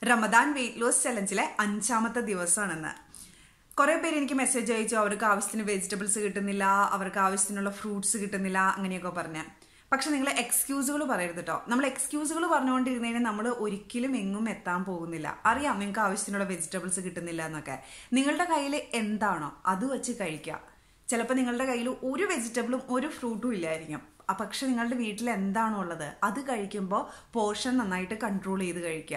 Ramadan weight loss ചലഞ്ചിലെ അഞ്ചാമത്തെ ദിവസമാണെന്ന് കുറേ പേര് എനിക്ക് മെസ്സേജ് അയച്ചു അവർക്ക് ആവശ്യത്തിന് വെജിറ്റബിൾസ് കിട്ടുന്നില്ല അവർക്ക് ആവശ്യത്തിനുള്ള ഫ്രൂട്ട്സ് കിട്ടുന്നില്ല അങ്ങനെയൊക്കെ പറഞ്ഞ് പക്ഷെ നിങ്ങൾ എക്സ്ക്യൂസുകൾ പറയരുത് കേട്ടോ നമ്മൾ എക്സ്ക്യൂസുകൾ പറഞ്ഞുകൊണ്ടിരുന്നതിന് നമ്മൾ ഒരിക്കലും എങ്ങും എത്താൻ പോകുന്നില്ല അറിയാം നിങ്ങൾക്ക് ആവശ്യത്തിനുള്ള വെജിറ്റബിൾസ് കിട്ടുന്നില്ല എന്നൊക്കെ നിങ്ങളുടെ കയ്യിൽ എന്താണോ അത് വെച്ച് കഴിക്കുക ചിലപ്പോൾ നിങ്ങളുടെ കയ്യിൽ ഒരു വെജിറ്റബിളും ഒരു ഫ്രൂട്ടും ഇല്ലായിരിക്കും ആ പക്ഷെ നിങ്ങളുടെ വീട്ടിൽ എന്താണോ ഉള്ളത് അത് കഴിക്കുമ്പോൾ പോർഷൻ നന്നായിട്ട് കൺട്രോൾ ചെയ്ത് കഴിക്കുക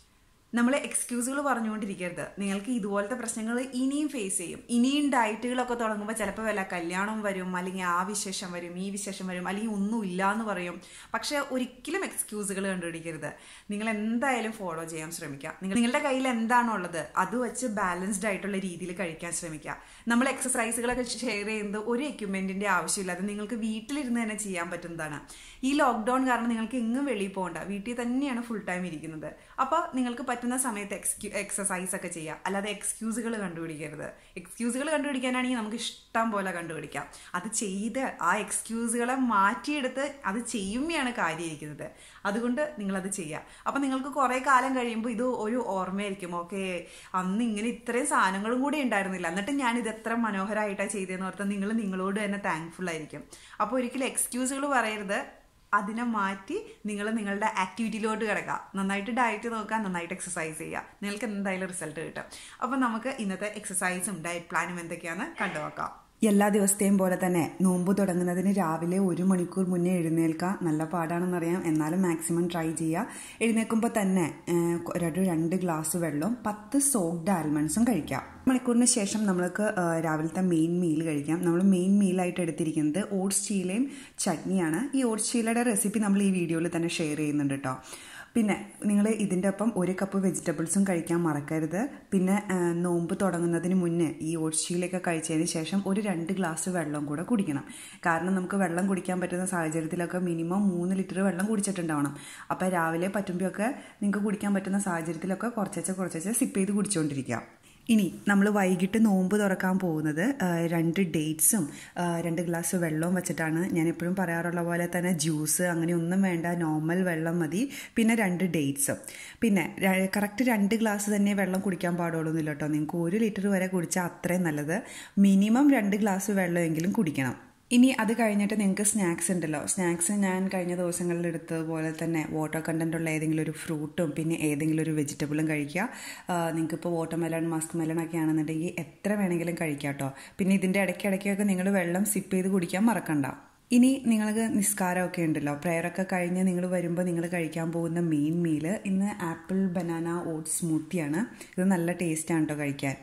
നമ്മൾ എക്സ്ക്യൂസുകൾ പറഞ്ഞുകൊണ്ടിരിക്കരുത് നിങ്ങൾക്ക് ഇതുപോലത്തെ പ്രശ്നങ്ങൾ ഇനിയും ഫേസ് ചെയ്യും ഇനിയും ഡയറ്റുകളൊക്കെ തുടങ്ങുമ്പോൾ ചിലപ്പോൾ വല്ല കല്യാണം വരും അല്ലെങ്കിൽ ആ വിശേഷം വരും ഈ വിശേഷം വരും അല്ലെങ്കിൽ ഒന്നും ഇല്ല എന്ന് പറയും പക്ഷേ ഒരിക്കലും എക്സ്ക്യൂസുകൾ കണ്ടുപിടിക്കരുത് നിങ്ങൾ എന്തായാലും ഫോളോ ചെയ്യാൻ ശ്രമിക്കുക നിങ്ങൾ നിങ്ങളുടെ കയ്യിൽ എന്താണോ ഉള്ളത് അത് വെച്ച് ബാലൻസ്ഡ് ആയിട്ടുള്ള രീതിയിൽ കഴിക്കാൻ ശ്രമിക്കുക നമ്മൾ എക്സസൈസുകളൊക്കെ ഷെയർ ചെയ്യുന്നത് ഒരു എക്യുപ്മെന്റിന്റെ ആവശ്യമില്ലാതെ നിങ്ങൾക്ക് വീട്ടിലിരുന്ന് തന്നെ ചെയ്യാൻ പറ്റുന്നതാണ് ഈ ലോക്ക്ഡൌൺ കാരണം നിങ്ങൾക്ക് എങ്ങും വെളിയിൽ പോകണ്ട വീട്ടിൽ തന്നെയാണ് ഫുൾ ടൈം ഇരിക്കുന്നത് അപ്പോൾ നിങ്ങൾക്ക് പറ്റുന്ന സമയത്ത് എക്സ്ക്യൂ എക്സസൈസ് ഒക്കെ ചെയ്യുക അല്ലാതെ എക്സ്ക്യൂസുകൾ കണ്ടുപിടിക്കരുത് എക്സ്ക്യൂസുകൾ കണ്ടുപിടിക്കാനാണെങ്കിൽ നമുക്ക് ഇഷ്ടം പോലെ കണ്ടുപിടിക്കാം അത് ചെയ്ത് ആ എക്സ്ക്യൂസുകളെ മാറ്റിയെടുത്ത് അത് ചെയ്യുമ്പോഴാണ് കാര്യമായിരിക്കുന്നത് അതുകൊണ്ട് നിങ്ങളത് ചെയ്യുക അപ്പം നിങ്ങൾക്ക് കുറേ കാലം കഴിയുമ്പോൾ ഇത് ഒരു ഓർമ്മയായിരിക്കും ഓക്കെ അന്ന് ഇങ്ങനെ ഇത്രയും സാധനങ്ങളും കൂടി ഉണ്ടായിരുന്നില്ല എന്നിട്ട് ഞാൻ ഇത് എത്ര മനോഹരമായിട്ടാണ് ചെയ്തതെന്ന് ഓർത്താൽ നിങ്ങൾ നിങ്ങളോട് തന്നെ താങ്ക്ഫുൾ ആയിരിക്കും അപ്പോൾ ഒരിക്കലും എക്സ്ക്യൂസുകൾ പറയരുത് അതിനെ മാറ്റി നിങ്ങൾ നിങ്ങളുടെ ആക്ടിവിറ്റിയിലോട്ട് കിടക്കുക നന്നായിട്ട് ഡയറ്റ് നോക്കുക നന്നായിട്ട് എക്സസൈസ് ചെയ്യുക നിങ്ങൾക്ക് എന്തായാലും റിസൾട്ട് കിട്ടും അപ്പോൾ നമുക്ക് ഇന്നത്തെ എക്സസൈസും ഡയറ്റ് പ്ലാനും എന്തൊക്കെയാണെന്ന് കണ്ടുനോക്കാം എല്ലാ ദിവസത്തെയും പോലെ തന്നെ നോമ്പ് തുടങ്ങുന്നതിന് രാവിലെ ഒരു മണിക്കൂർ മുന്നേ എഴുന്നേൽക്കുക നല്ല പാടാണെന്നറിയാം എന്നാലും മാക്സിമം ട്രൈ ചെയ്യുക എഴുന്നേൽക്കുമ്പോൾ തന്നെ ഏഹ്, ഒരു രണ്ട് ഗ്ലാസ് വെള്ളവും പത്ത് സോക്ഡ് ആൽമണ്ട്സും കഴിക്കാം മണിക്കൂറിന് ശേഷം നമ്മൾക്ക് ഏഹ്, രാവിലത്തെ മെയിൻ മീൽ കഴിക്കാം നമ്മൾ മെയിൻ മീലായിട്ട് എടുത്തിരിക്കുന്നത് ഓട്സ് ചീലയും ചട്നിയാണ് ഈ ഓട്സ് ചീലയുടെ റെസിപ്പി നമ്മൾ ഈ വീഡിയോയിൽ തന്നെ ഷെയർ ചെയ്യുന്നുണ്ട് കേട്ടോ പിന്നെ നിങ്ങൾ ഇതിൻ്റെ ഒപ്പം ഒരു കപ്പ് വെജിറ്റബിൾസും കഴിക്കാൻ മറക്കരുത് പിന്നെ ആ, നോമ്പ് തുടങ്ങുന്നതിന് മുന്നേ ഈ ഓട്സിയിലൊക്കെ കഴിച്ചതിന് ശേഷം ഒരു രണ്ട് ഗ്ലാസ് വെള്ളം കൂടെ കുടിക്കണം കാരണം നമുക്ക് വെള്ളം കുടിക്കാൻ പറ്റുന്ന സാഹചര്യത്തിലൊക്കെ മിനിമം മൂന്ന് ലിറ്റർ വെള്ളം കുടിച്ചിട്ടുണ്ടാവണം അപ്പോൾ രാവിലെ പറ്റുമ്പോഴൊക്കെ നിങ്ങൾക്ക് കുടിക്കാൻ പറ്റുന്ന സാഹചര്യത്തിലൊക്കെ കുറച്ചേച്ച് കുറച്ചേച്ച് സിപ്പ് ചെയ്ത് കുടിച്ചുകൊണ്ടിരിക്കാം ഇനി നമ്മൾ വൈകിട്ട് നോമ്പ് തുറക്കാൻ പോകുന്നത് ആ, രണ്ട് ഡേറ്റ്സും ആ, രണ്ട് ഗ്ലാസ് വെള്ളവും വെച്ചിട്ടാണ് ഞാൻ എപ്പോഴും പറയാറുള്ള പോലെ തന്നെ ജ്യൂസ് അങ്ങനെ ഒന്നും വേണ്ട നോർമൽ വെള്ളം മതി പിന്നെ രണ്ട് ഡേറ്റ്സും പിന്നെ കറക്റ്റ് രണ്ട് ഗ്ലാസ് തന്നെ വെള്ളം കുടിക്കാൻ പാടുള്ളൂ എന്നില്ല കേട്ടോ നിങ്ങൾക്ക് ഒരു ലിറ്റർ വരെ കുടിച്ചാൽ അത്രയും നല്ലത് മിനിമം രണ്ട് ഗ്ലാസ് വെള്ളമെങ്കിലും കുടിക്കണം ഇനി അത് കഴിഞ്ഞിട്ട് നിങ്ങൾക്ക് സ്നാക്സ് ഉണ്ടല്ലോ സ്നാക്സ് ഞാൻ കഴിഞ്ഞ ദിവസങ്ങളിൽ എടുത്തതുപോലെ തന്നെ വാട്ടർ കണ്ടന്റ് ഉള്ള ഏതെങ്കിലും ഒരു ഫ്രൂട്ടും പിന്നെ ഏതെങ്കിലും ഒരു വെജിറ്റബിളും കഴിക്കുക നിങ്ങൾക്ക് ഇപ്പോൾ വാട്ടർ മെലൺ മസ്ക് മെലൺ ഒക്കെ ആണെന്നുണ്ടെങ്കിൽ എത്ര വേണമെങ്കിലും കഴിക്കാം കേട്ടോ പിന്നെ ഇതിൻ്റെ ഇടയ്ക്കിടയ്ക്കൊക്കെ നിങ്ങൾ വെള്ളം സിപ്പ് ചെയ്ത് കുടിക്കാൻ മറക്കണ്ട ഇനി നിങ്ങൾക്ക് നിസ്കാരമൊക്കെ ഉണ്ടല്ലോ പ്രയറൊക്കെ കഴിഞ്ഞ് നിങ്ങൾ വരുമ്പോൾ നിങ്ങൾ കഴിക്കാൻ പോകുന്ന മെയിൻ മീല് ഇന്ന് ആപ്പിൾ ബനാന ഓട്സ് സ്മൂത്തിയാണ് ഇത് നല്ല ടേസ്റ്റാണ് കേട്ടോ കഴിക്കാൻ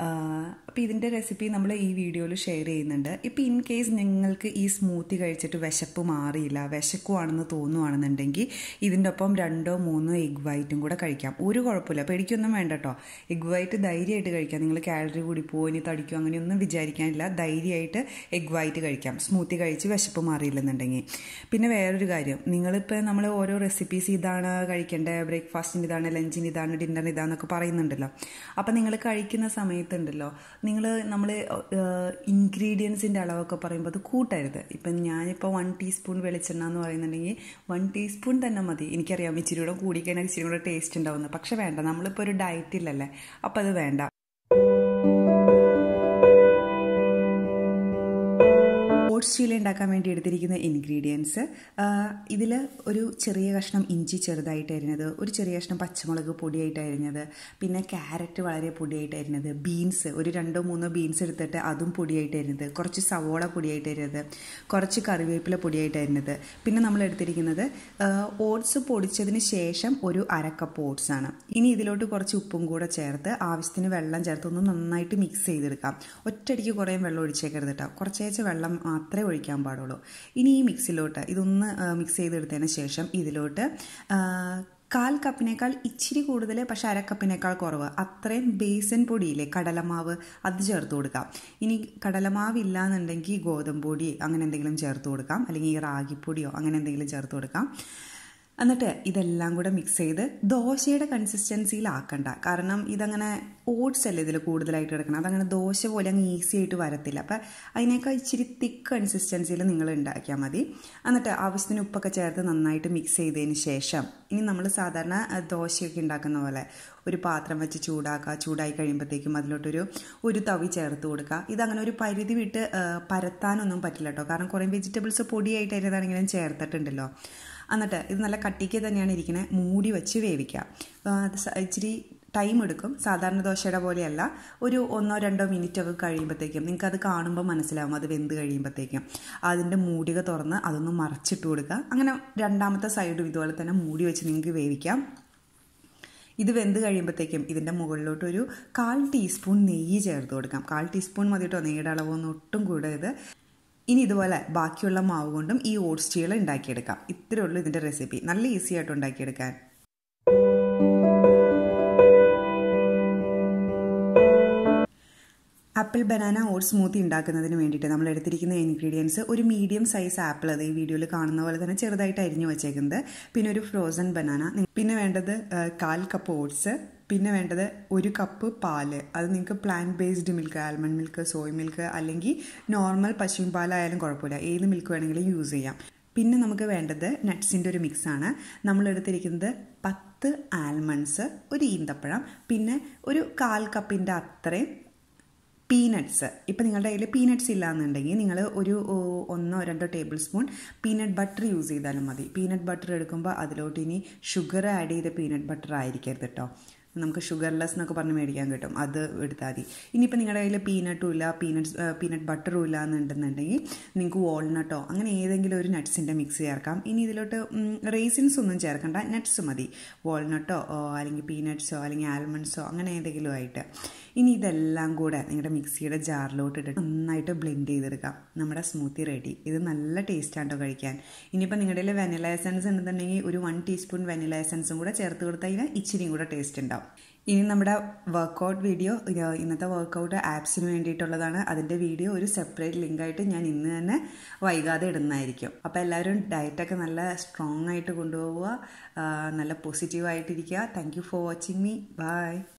അപ്പോൾ ഇതിൻ്റെ റെസിപ്പി നമ്മൾ ഈ വീഡിയോയിൽ ഷെയർ ചെയ്യുന്നുണ്ട് ഇപ്പോൾ ഇൻ കേസ് നിങ്ങൾക്ക് ഈ സ്മൂത്തി കഴിച്ചിട്ട് വിശപ്പ് മാറിയില്ല വിശക്കുവാണെന്ന് തോന്നുവാണെന്നുണ്ടെങ്കിൽ ഇതിൻ്റെ ഒപ്പം രണ്ടോ മൂന്നോ എഗ് വൈറ്റും കൂടെ കഴിക്കാം ഒരു കുഴപ്പമില്ല പേടിക്കൊന്നും വേണ്ട കേട്ടോ എഗ് വൈറ്റ് ധൈര്യമായിട്ട് കഴിക്കാം നിങ്ങൾ കാലറി കൂടി പോയി തടിക്കും അങ്ങനെയൊന്നും വിചാരിക്കാനില്ല ധൈര്യമായിട്ട് എഗ് വൈറ്റ് കഴിക്കാം സ്മൂത്തി കഴിച്ച് വിശപ്പ് മാറിയില്ലെന്നുണ്ടെങ്കിൽ പിന്നെ വേറൊരു കാര്യം നിങ്ങളിപ്പോൾ നമ്മൾ ഓരോ റെസിപ്പീസ് ഇതാണ് കഴിക്കേണ്ടത് ബ്രേക്ക്ഫാസ്റ്റിന് ഇതാണ് ലഞ്ചിന് ഇതാണ് ഡിന്നറിന് ഇതാന്നൊക്കെ പറയുന്നുണ്ടല്ലോ അപ്പം നിങ്ങൾ കഴിക്കുന്ന സമയത്തുണ്ടല്ലോ നിങ്ങൾ നമ്മൾ ഇൻഗ്രീഡിയൻസിൻ്റെ അളവൊക്കെ പറയുമ്പോൾ അത് കൂട്ടരുത് ഇപ്പം ഞാനിപ്പോൾ വൺ ടീസ്പൂൺ വെളിച്ചെണ്ണ എന്ന് പറയുന്നുണ്ടെങ്കിൽ വൺ ടീസ്പൂൺ തന്നെ മതി എനിക്കറിയാം ഇച്ചിരി കൂടെ കൂടിക്കഴിഞ്ഞാൽ ഇച്ചിരി കൂടെ ടേസ്റ്റ് ഉണ്ടാവുന്നത് പക്ഷെ വേണ്ട നമ്മളിപ്പോൾ ഒരു ഡയറ്റിലല്ലേ അപ്പം അത് വേണ്ട ഓട്സ് ചീല ഉണ്ടാക്കാൻ വേണ്ടി എടുത്തിരിക്കുന്ന ഇൻഗ്രീഡിയൻസ് ഇതിൽ ഒരു ചെറിയ കഷ്ണം ഇഞ്ചി ചെറുതായിട്ട് അരിഞ്ഞത് ഒരു ചെറിയ കഷ്ണം പച്ചമുളക് പൊടിയായിട്ട് അരിഞ്ഞത് പിന്നെ ക്യാരറ്റ് വളരെ പൊടിയായിട്ട് അരിഞ്ഞത് ബീൻസ് ഒരു രണ്ടോ മൂന്നോ ബീൻസ് എടുത്തിട്ട് അതും പൊടിയായിട്ട് അരിഞ്ഞത് കുറച്ച് സവോള പൊടിയായിട്ട് അരിഞ്ഞത് കുറച്ച് കറിവേപ്പില പൊടിയായിട്ട് അരിഞ്ഞത് പിന്നെ നമ്മൾ എടുത്തിരിക്കുന്നത് ഓട്സ് പൊടിച്ചതിന് ശേഷം ഒരു അരക്കപ്പ് ഓട്സ് ആണ് ഇനി ഇതിലോട്ട് കുറച്ച് ഉപ്പും കൂടെ ചേർത്ത് ആവശ്യത്തിന് വെള്ളം ചേർത്ത് ഒന്ന് നന്നായിട്ട് മിക്സ് ചെയ്തെടുക്കാം ഒറ്റയടിക്ക് കുറേ വെള്ളം ഒഴിച്ചേക്കരുത് കേട്ടോ കുറച്ചേച്ച് വെള്ളം മാത്രമേ ഒഴിക്കാൻ പാടുള്ളൂ ഇനി ഈ മിക്സിലോട്ട് ഇതൊന്ന് മിക്സ് ചെയ്തെടുത്തതിന് ശേഷം ഇതിലോട്ട് ആ, കാൽ കപ്പിനേക്കാൾ ഇച്ചിരി കൂടുതൽ പക്ഷെ അരക്കപ്പിനേക്കാൾ കുറവ് അത്രയും ബേസൻ പൊടിയില്ലേ കടലമാവ് അത് ചേർത്ത് കൊടുക്കാം ഇനി കടലമാവ് ഇല്ലാന്നുണ്ടെങ്കിൽ ഗോതമ്പ് പൊടി അങ്ങനെ എന്തെങ്കിലും ചേർത്ത് കൊടുക്കാം അല്ലെങ്കിൽ റാഗിപ്പൊടിയോ അങ്ങനെ എന്തെങ്കിലും ചേർത്ത് കൊടുക്കാം എന്നിട്ട് ഇതെല്ലാം കൂടെ മിക്സ് ചെയ്ത് ദോശയുടെ കൺസിസ്റ്റൻസിയിലാക്കണ്ട കാരണം ഇതങ്ങനെ ഓട്സ് അല്ലേ ഇതിൽ കൂടുതലായിട്ട് കിടക്കണം അതങ്ങനെ ദോശ പോലെ അങ്ങ് ഈസി ആയിട്ട് വരത്തില്ല അപ്പം അതിനേക്കാൾ ഇച്ചിരി തിക്ക് കൺസിസ്റ്റൻസിയിൽ നിങ്ങൾ ഉണ്ടാക്കിയാൽ മതി എന്നിട്ട് ആവശ്യത്തിന് ഉപ്പൊക്കെ ചേർത്ത് നന്നായിട്ട് മിക്സ് ചെയ്തതിന് ശേഷം ഇനി നമ്മൾ സാധാരണ ദോശയൊക്കെ ഉണ്ടാക്കുന്ന പോലെ ഒരു പാത്രം വെച്ച് ചൂടാക്കുക ചൂടായി കഴിയുമ്പോഴത്തേക്കും അതിലോട്ടൊരു ഒരു തവി ചേർത്ത് കൊടുക്കുക ഇതങ്ങനെ ഒരു പരിധി വിട്ട് പരത്താനൊന്നും പറ്റില്ല കേട്ടോ കാരണം കുറേ വെജിറ്റബിൾസ് പൊടിയായിട്ട് അതിനകത്താണെങ്കിലും ചേർത്തിട്ടുണ്ടല്ലോ എന്നിട്ട് ഇത് നല്ല കട്ടിക്ക് തന്നെയാണ് ഇരിക്കുന്നത് മൂടി വെച്ച് വേവിക്കുക ഇച്ചിരി ടൈം എടുക്കും സാധാരണ ദോശയുടെ പോലെയല്ല ഒരു ഒന്നോ രണ്ടോ മിനിറ്റ് ഒക്കെ കഴിയുമ്പോഴത്തേക്കും നിങ്ങൾക്ക് അത് കാണുമ്പോൾ മനസ്സിലാവും അത് വെന്ത് കഴിയുമ്പോഴത്തേക്കും അതിൻ്റെ മൂടിക തുറന്ന് അതൊന്ന് മറച്ചിട്ട് കൊടുക്കുക അങ്ങനെ രണ്ടാമത്തെ സൈഡും ഇതുപോലെ തന്നെ മൂടി വെച്ച് നിങ്ങൾക്ക് വേവിക്കാം ഇത് വെന്ത് കഴിയുമ്പോഴത്തേക്കും ഇതിൻ്റെ മുകളിലോട്ട് ഒരു കാൽ ടീസ്പൂൺ നെയ്യ് ചേർത്ത് കൊടുക്കാം കാൽ ടീസ്പൂൺ മതി കേട്ടോ നെയ്യുടെ അളവൊന്നും ഒട്ടും കൂടരുത് ഇനി ഇതുപോലെ ബാക്കിയുള്ള മാവ് കൊണ്ടും ഈ ഓട്സ് ചീള ഉണ്ടാക്കിയെടുക്കാം ഇത്രയേ ഉള്ളൂ ഇതിൻ്റെ റെസിപ്പി നല്ല ഈസി ആയിട്ട് ഉണ്ടാക്കിയെടുക്കാൻ ആപ്പിൾ ബനാന ഓട്സ് സ്മൂത്തി ഉണ്ടാക്കുന്നതിന് വേണ്ടിയിട്ട് നമ്മൾ എടുത്തിരിക്കുന്ന ഇൻഗ്രീഡിയൻസ് ഒരു മീഡിയം സൈസ് ആപ്പിൾ അത് ഈ വീഡിയോയിൽ കാണുന്ന പോലെ തന്നെ ചെറുതായിട്ട് അരിഞ്ഞു വെച്ചേക്കുന്നത് പിന്നെ ഒരു ഫ്രോസൺ ബനാന പിന്നെ വേണ്ടത് കാൽ കപ്പ് ഓട്സ് പിന്നെ വേണ്ടത് ഒരു കപ്പ് പാല് അത് നിങ്ങൾക്ക് plant based milk almond milk soy milk അല്ലെങ്കിൽ നോർമൽ പശുവിൻ പാലായാലും കുഴപ്പമില്ല ഏത് മിൽക്ക് വേണമെങ്കിലും യൂസ് ചെയ്യാം പിന്നെ നമുക്ക് വേണ്ടത് നട്ട്സിൻ്റെ ഒരു മിക്സാണ് നമ്മൾ എടുത്തിരിക്കുന്നത് പത്ത് ആൽമണ്ട്സ് ഒരു ഈന്തപ്പഴം പിന്നെ ഒരു കാൽ കപ്പിൻ്റെ അത്രയും പീനട്ട്സ് ഇപ്പം നിങ്ങളുടെ കയ്യിൽ പീനട്ട്സ് ഇല്ല എന്നുണ്ടെങ്കിൽ നിങ്ങൾ ഒരു ഒന്നോ രണ്ടോ table spoon peanut butter use ചെയ്താലും മതി പീനട്ട് ബട്ടർ എടുക്കുമ്പോൾ അതിലോട്ട് ഇനി ഷുഗർ ആഡ് ചെയ്ത പീനട്ട് ബട്ടർ ആയിരിക്കരുത് കേട്ടോ നമുക്ക് ഷുഗർലെസ് എന്നൊക്കെ പറഞ്ഞ് മേടിക്കാൻ കിട്ടും അത് എടുത്താൽ മതി ഇനിയിപ്പോൾ നിങ്ങളുടെ കയ്യിൽ പീനട്ടും ഇല്ല പീനട്ട്സ് പീനട്ട് ബട്ടറും ഇല്ല എന്നുണ്ടെന്നുണ്ടെങ്കിൽ നിങ്ങൾക്ക് വാൾനട്ടോ അങ്ങനെ ഏതെങ്കിലും ഒരു നട്ട്സിൻ്റെ മിക്സ് ചേർക്കാം ഇനി ഇതിലോട്ട് റേസിൻസ് ഒന്നും ചേർക്കണ്ട നട്ട്സ് മതി വാൾനട്ടോ അല്ലെങ്കിൽ പീനട്ട്സോ അല്ലെങ്കിൽ ആൽമണ്ട്സോ അങ്ങനെ ഏതെങ്കിലും ആയിട്ട് ഇനി ഇതെല്ലാം കൂടെ നിങ്ങളുടെ മിക്സിയുടെ ജാറിലോട്ട് ഇട്ടിട്ട് നന്നായിട്ട് ബ്ലെൻഡ് ചെയ്തെടുക്കാം നമ്മുടെ സ്മൂത്തി റെഡി ഇത് നല്ല ടേസ്റ്റാണ്ടോ കഴിക്കാൻ ഇനിയിപ്പോൾ നിങ്ങളുടെ കയ്യിൽ വെനില എസൻസ് ഉണ്ടെന്നുണ്ടെങ്കിൽ ഒരു വൺ ടീസ്പൂൺ വെനില എസൻസും കൂടെ ചേർത്ത് കൊടുത്താൽ ഇതിന് ഇച്ചിരിയും കൂടെ ടേസ്റ്റ് ഉണ്ടാവും ഇനി നമ്മുടെ വർക്കൗട്ട് വീഡിയോ ഇന്നത്തെ വർക്കൗട്ട് ആപ്സിന് വേണ്ടിയിട്ടുള്ളതാണ് അതിൻ്റെ വീഡിയോ ഒരു സെപ്പറേറ്റ് ലിങ്കായിട്ട് ഞാൻ ഇന്ന് തന്നെ വൈകാതെ ഇടുന്നതായിരിക്കും അപ്പോൾ എല്ലാവരും ഡയറ്റൊക്കെ നല്ല സ്ട്രോങ് ആയിട്ട് കൊണ്ടുപോവുക നല്ല പോസിറ്റീവായിട്ടിരിക്കുക thank you for watching me by